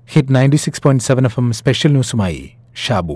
hit ninety six point seven F M special ന്യൂസുമായി ഷാബു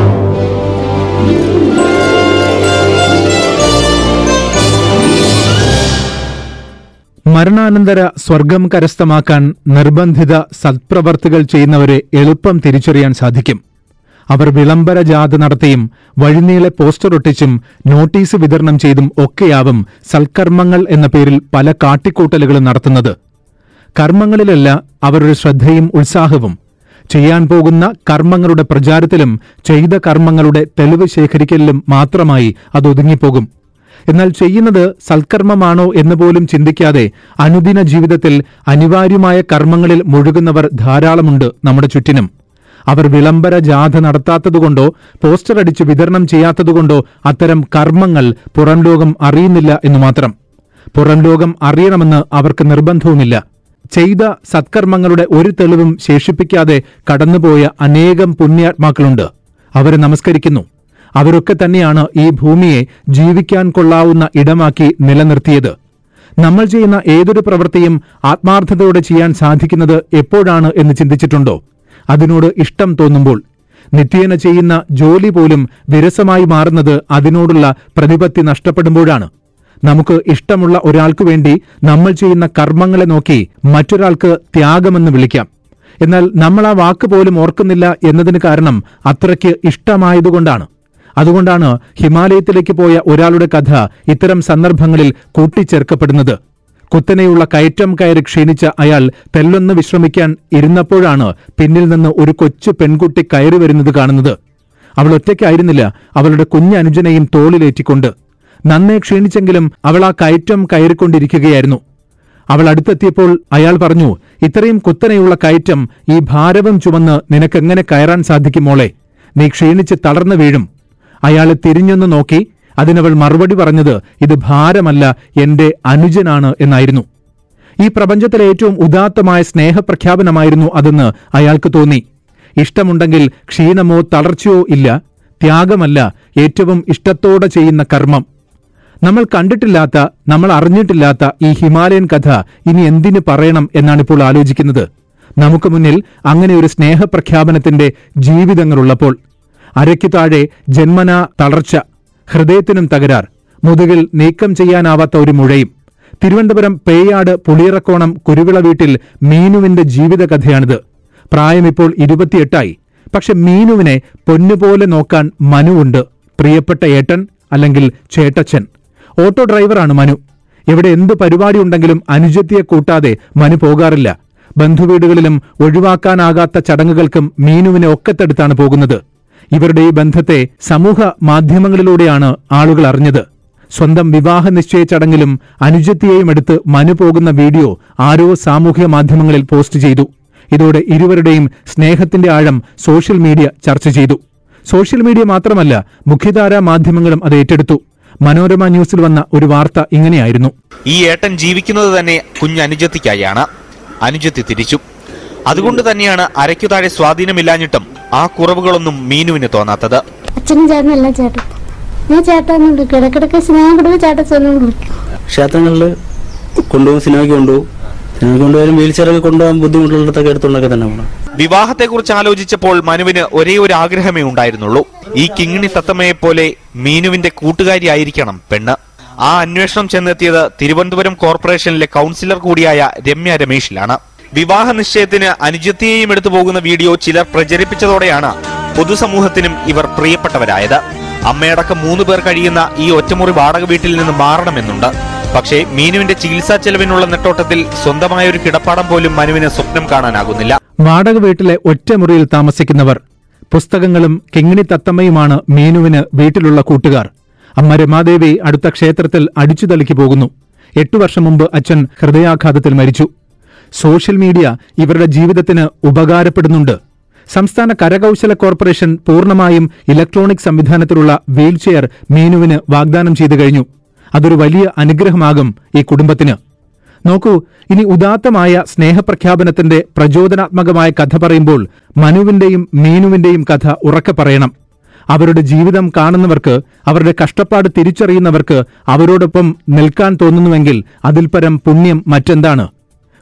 മരണാനന്തര സ്വർഗം കരസ്ഥമാക്കാൻ നിർബന്ധിത സത്പ്രവർത്തികൾ ചെയ്യുന്നവരെ എളുപ്പം തിരിച്ചറിയാൻ സാധിക്കും അവർ വിളംബര ജാഥ നടത്തിയും വഴിനീളെ പോസ്റ്റർ ഒട്ടിച്ചും നോട്ടീസ് വിതരണം ചെയ്തും ഒക്കെയാവും സൽക്കർമ്മങ്ങൾ എന്ന പേരിൽ പല കാട്ടിക്കൂട്ടലുകളും നടത്തുന്നത് കർമ്മങ്ങളിലല്ല അവരുടെ ശ്രദ്ധയും ഉത്സാഹവും ചെയ്യാൻ പോകുന്ന കർമ്മങ്ങളുടെ പ്രചാരത്തിലും ചെയ്ത കർമ്മങ്ങളുടെ തെളിവ് ശേഖരിക്കലിലും മാത്രമായി അത് ഒതുങ്ങിപ്പോകും എന്നാൽ ചെയ്യുന്നത് സൽക്കർമ്മമാണോ എന്ന് പോലും ചിന്തിക്കാതെ അനുദിന ജീവിതത്തിൽ അനിവാര്യമായ കർമ്മങ്ങളിൽ മുഴുകുന്നവർ ധാരാളമുണ്ട് നമ്മുടെ ചുറ്റിനും അവർ വിളംബര ജാഥ നടത്താത്തതുകൊണ്ടോ പോസ്റ്റർ അടിച്ച് വിതരണം ചെയ്യാത്തതുകൊണ്ടോ അത്തരം കർമ്മങ്ങൾ പുറം ലോകം അറിയുന്നില്ല എന്നു മാത്രം പുറം ലോകം അറിയണമെന്ന് അവർക്ക് നിർബന്ധവുമില്ല ചെയ്ത സത്കർമ്മങ്ങളുടെ ഒരു തെളിവും ശേഷിപ്പിക്കാതെ കടന്നുപോയ അനേകം പുണ്യാത്മാക്കളുണ്ട് അവരെ നമസ്കരിക്കുന്നു അവരൊക്കെ തന്നെയാണ് ഈ ഭൂമിയെ ജീവിക്കാൻ കൊള്ളാവുന്ന ഇടമാക്കി നിലനിർത്തിയത് നമ്മൾ ചെയ്യുന്ന ഏതൊരു പ്രവൃത്തിയും ആത്മാർത്ഥതയോടെ ചെയ്യാൻ സാധിക്കുന്നത് എപ്പോഴാണ് എന്ന് ചിന്തിച്ചിട്ടുണ്ടോ അതിനോട് ഇഷ്ടം തോന്നുമ്പോൾ നിത്യേന ചെയ്യുന്ന ജോലി പോലും വിരസമായി മാറുന്നത് അതിനോടുള്ള പ്രതിപത്തി നഷ്ടപ്പെടുമ്പോഴാണ് നമുക്ക് ഇഷ്ടമുള്ള ഒരാൾക്കു വേണ്ടി നമ്മൾ ചെയ്യുന്ന കർമ്മങ്ങളെ നോക്കി മറ്റൊരാൾക്ക് ത്യാഗമെന്ന് വിളിക്കാം എന്നാൽ നമ്മൾ ആ വാക്ക് പോലും ഓർക്കുന്നില്ല എന്നതിന് കാരണം അത്രയ്ക്ക് ഇഷ്ടമായതുകൊണ്ടാണ് അതുകൊണ്ടാണ് ഹിമാലയത്തിലേക്ക് പോയ ഒരാളുടെ കഥ ഇത്തരം സന്ദർഭങ്ങളിൽ കൂട്ടിച്ചേർക്കപ്പെടുന്നത് കുത്തനെയുള്ള കയറ്റം കയറി ക്ഷീണിച്ച അയാൾ തെല്ലൊന്ന് വിശ്രമിക്കാൻ ഇരുന്നപ്പോഴാണ് പിന്നിൽ നിന്ന് ഒരു കൊച്ചു പെൺകുട്ടി കയറി വരുന്നത് കാണുന്നത് അവൾ ഒറ്റയ്ക്കായിരുന്നില്ല അവളുടെ കുഞ്ഞനുജനെയും തോളിലേറ്റിക്കൊണ്ട് നന്നേ ക്ഷീണിച്ചെങ്കിലും അവൾ ആ കയറ്റം കയറിക്കൊണ്ടിരിക്കുകയായിരുന്നു അവൾ അടുത്തെത്തിയപ്പോൾ അയാൾ പറഞ്ഞു ഇത്രയും കുത്തനെയുള്ള കയറ്റം ഈ ഭാരവും ചുമന്ന് നിനക്കെങ്ങനെ കയറാൻ സാധിക്കും മോളെ നീ ക്ഷീണിച്ച് തളർന്നു വീഴും അയാളെ തിരിഞ്ഞൊന്ന് നോക്കി അതിനവൾ മറുപടി പറഞ്ഞത് ഇത് ഭാരമല്ല എന്റെ അനുജനാണ് എന്നായിരുന്നു ഈ പ്രപഞ്ചത്തിലെ ഏറ്റവും ഉദാത്തമായ സ്നേഹപ്രഖ്യാപനമായിരുന്നു അതെന്ന് അയാൾക്ക് തോന്നി ഇഷ്ടമുണ്ടെങ്കിൽ ക്ഷീണമോ തളർച്ചയോ ഇല്ല ത്യാഗമല്ല ഏറ്റവും ഇഷ്ടത്തോടെ ചെയ്യുന്ന കർമ്മം നമ്മൾ കണ്ടിട്ടില്ലാത്ത നമ്മൾ അറിഞ്ഞിട്ടില്ലാത്ത ഈ ഹിമാലയൻ കഥ ഇനി എന്തിനു പറയണം എന്നാണിപ്പോൾ ആലോചിക്കുന്നത് നമുക്ക് മുന്നിൽ അങ്ങനെ ഒരു സ്നേഹപ്രഖ്യാപനത്തിന്റെ ജീവിതങ്ങളുള്ളപ്പോൾ അരയ്ക്കു താഴെ ജന്മനാ തളർച്ച ഹൃദയത്തിനും തകരാർ മുതുകിൽ നീക്കം ചെയ്യാനാവാത്ത ഒരു മുഴയും തിരുവനന്തപുരം പേയാട് പുളിയറക്കോണം കുരുവിള വീട്ടിൽ മീനുവിന്റെ ജീവിതകഥയാണിത് പ്രായം ഇപ്പോൾ ഇരുപത്തിയെട്ടായി പക്ഷെ മീനുവിനെ പൊന്നുപോലെ നോക്കാൻ മനുവുണ്ട് പ്രിയപ്പെട്ട ഏട്ടൻ അല്ലെങ്കിൽ ചേട്ടച്ചൻ ഓട്ടോ ഡ്രൈവറാണ് മനു ഇവിടെ എന്ത് പരിപാടി ഉണ്ടെങ്കിലും അനുജത്തിയെ കൂട്ടാതെ മനു പോകാറില്ല ബന്ധുവീടുകളിലും ഒഴിവാക്കാനാകാത്ത ചടങ്ങുകൾക്കും മീനുവിനെ ഒക്കത്തെടുത്താണ് പോകുന്നത് ഇവരുടെ ഈ ബന്ധത്തെ സമൂഹ മാധ്യമങ്ങളിലൂടെയാണ് ആളുകൾ അറിഞ്ഞത് സ്വന്തം വിവാഹ നിശ്ചയ ചടങ്ങിലും അനുജത്തിയെയും എടുത്ത് മനു പോകുന്ന വീഡിയോ ആരോ സാമൂഹ്യ മാധ്യമങ്ങളിൽ പോസ്റ്റ് ചെയ്തു ഇതോടെ ഇരുവരുടെയും സ്നേഹത്തിന്റെ ആഴം സോഷ്യൽ മീഡിയ ചർച്ച ചെയ്തു സോഷ്യൽ മീഡിയ മാത്രമല്ല മുഖ്യധാരാ മാധ്യമങ്ങളും അത് ഏറ്റെടുത്തു മനോരമ ന്യൂസിൽ വന്ന ഒരു വാർത്ത ഇങ്ങനെയായിരുന്നു ഈ ഏട്ടൻ ജീവിക്കുന്നത് തന്നെ കുഞ്ഞനുജത്തിക്കായാണ് അനുജത്തി തിരിച്ചു അതുകൊണ്ട് തന്നെയാണ് അരയ്ക്കു താഴെ സ്വാധീനമില്ലാഞ്ഞിട്ടും ആ കുറവുകളൊന്നും മീനുവിന് തോന്നാത്തത് അച്ഛനും ചേട്ടനും എല്ലാം ചേട്ടൻ ഞാൻ ചേട്ടാന്ന് വിളിക്കും ഇടക്കിടക്ക് സ്നേഹം കൊടുക്കും ചേട്ടൻ സ്വന്തം വിളിക്കും ക്ഷേത്രങ്ങളിൽ കൊണ്ടുപോകും സിനിമയ്ക്ക് കൊണ്ടുപോകും സിനിമയ്ക്ക് കൊണ്ടുപോയാലും വീൽ ചെയറൊക്കെ കൊണ്ടുപോകാൻ ബുദ്ധിമുട്ടുള്ളിടത്തൊക്കെ എടുത്തുകൊണ്ടൊക്കെ തന്നെ പോകണം വിവാഹത്തെക്കുറിച്ച് ആലോചിച്ചപ്പോൾ മനുവിന് ഒരേ ഒരു ആഗ്രഹമേ ഉണ്ടായിരുന്നുള്ളൂ ഈ കിങ്ങിണി തത്തമ്മയെ പോലെ മീനുവിന്റെ കൂട്ടുകാരിയായിരിക്കണം പെണ്ണ് ആ അന്വേഷണം ചെന്നെത്തിയത് തിരുവനന്തപുരം കോർപ്പറേഷനിലെ കൌൺസിലർ കൂടിയായ രമ്യ രമേശിലാണ് വിവാഹ നിശ്ചയത്തിന് അനുജത്തിയെയും എടുത്തു പോകുന്ന വീഡിയോ ചിലർ പ്രചരിപ്പിച്ചതോടെയാണ് പൊതുസമൂഹത്തിനും ഇവർ പ്രിയപ്പെട്ടവരായത് അമ്മയടക്കം മൂന്ന് പേർ കഴിയുന്ന ഈ ഒറ്റമുറി വാടക വീട്ടിൽ നിന്ന് മാറണമെന്നുണ്ട് പക്ഷേ മീനുവിന്റെ ചികിത്സാ ചെലവിനുള്ള നെട്ടോട്ടത്തിൽ സ്വന്തമായ ഒരു കിടപ്പാടം പോലും മനുവിന് സ്വപ്നം കാണാനാകുന്നില്ല വാടക വീട്ടിലെ ഒറ്റമുറിയിൽ താമസിക്കുന്നവർ പുസ്തകങ്ങളും കിങ്ങിണി തത്തമ്മയുമാണ് മീനുവിന് വീട്ടിലുള്ള കൂട്ടുകാർ അമ്മ രമാദേവി അടുത്ത ക്ഷേത്രത്തിൽ അടിച്ചു തളിക്ക് പോകുന്നു എട്ടു വർഷം മുമ്പ് അച്ഛൻ ഹൃദയാഘാതത്തിൽ മരിച്ചു സോഷ്യൽ മീഡിയ ഇവരുടെ ജീവിതത്തിന് ഉപകാരപ്പെടുന്നുണ്ട് സംസ്ഥാന കരകൌശല കോർപ്പറേഷൻ പൂർണ്ണമായും ഇലക്ട്രോണിക് സംവിധാനത്തിലുള്ള വീൽചെയർ മീനുവിന് വാഗ്ദാനം ചെയ്തു കഴിഞ്ഞു അതൊരു വലിയ അനുഗ്രഹമാകും ഈ കുടുംബത്തിന് നോക്കൂ ഇനി ഉദാത്തമായ സ്നേഹപ്രഖ്യാപനത്തിന്റെ പ്രചോദനാത്മകമായ കഥ പറയുമ്പോൾ മനുവിന്റെയും മീനുവിന്റെയും കഥ ഉറക്കെ പറയണം അവരുടെ ജീവിതം കാണുന്നവർക്ക് അവരുടെ കഷ്ടപ്പാട് തിരിച്ചറിയുന്നവർക്ക് അവരോടൊപ്പം നിൽക്കാൻ തോന്നുന്നുവെങ്കിൽ അതിൽ പരം പുണ്യം മറ്റെന്താണ്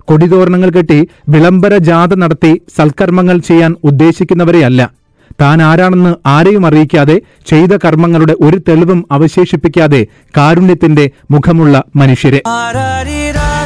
കൊടിതോരണങ്ങൾ കെട്ടി വിളംബര ജാഥ നടത്തി സൽക്കർമ്മങ്ങൾ ചെയ്യാൻ ഉദ്ദേശിക്കുന്നവരെയല്ല താൻ ആരാണെന്ന് ആരെയും അറിയിക്കാതെ ചെയ്ത കർമ്മങ്ങളുടെ ഒരു തെളിവും അവശേഷിപ്പിക്കാതെ കാരുണ്യത്തിന്റെ മുഖമുള്ള മനുഷ്യരെ ആരാരിരാ